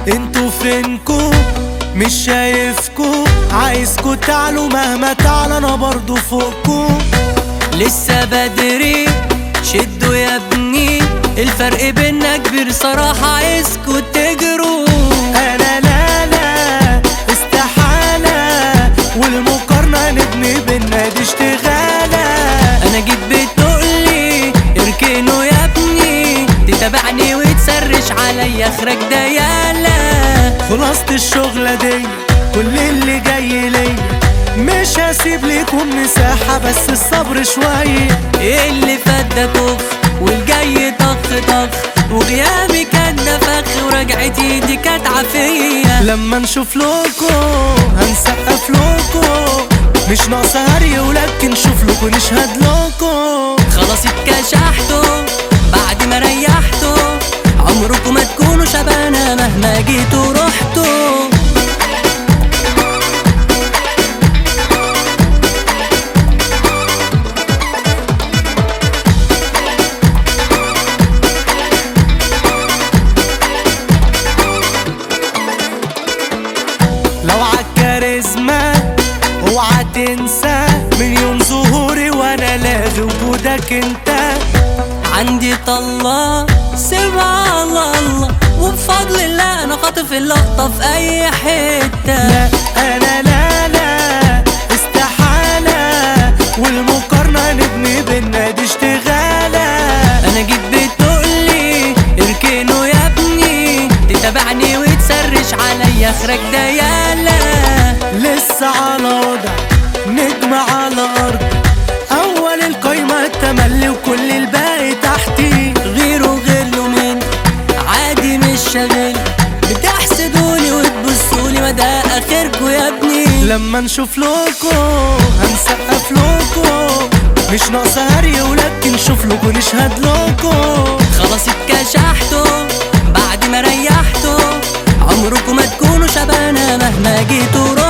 انتوا فينكو مش شايفكو عايزكو تعلوا مهما تعلى انا برضو فوقكو لسه بدري شدوا يا ابني الفرق بينا كبير صراحة عايزكوا تجروا انا لا لا استحالة والمقارنة نبني بينا دي اشتغالة انا جيت بتقولي اركنوا يا ابني تتابعني وتسرش عليا اخرك ده يالا خلاصة الشغلة دي كل اللي جاي ليا مش هسيب ليكم مساحة بس الصبر شوية ايه اللي فات ده طخ والجاي طخ طخ وغيابي كان ده فخ ورجعتي دي كانت عافية لما نشوف لوكو هنسقف لوكو مش ناقصة هري ولكن شوف لكم نشهد لوكو خلاص اتكشحتوا بعد ما ريحتوا عمركم ما تكونوا شبانا مهما جيتوا رحتوا لو عالكاريزما اوعى تنسى من يوم ظهوري وانا لاغي وجودك انت عندي طلة سيبها على الله وبفضل الله انا خاطف اللقطة في اي حتة لا انا لا لا استحالة والمقارنة نبني بينا دي اشتغالة انا جيت بتقولي اركنوا يا ابني تتابعني وتسرش عليا اخرك ده يالا لسه على وضع نجم على ارض اول القايمة التملي وكل الباقي تحتي غيره غير له من عادي مش شاغل بتحسدوني وتبصولي ما ده اخركوا يا ابني لما نشوف لوكو هنسقف لوكو مش ناقصة هري ولكن شوف لكم نشهد لوكو خلاص اتكشحتوا بعد ما ريحتوا عمركم ما تكونوا شبانا مهما جيتوا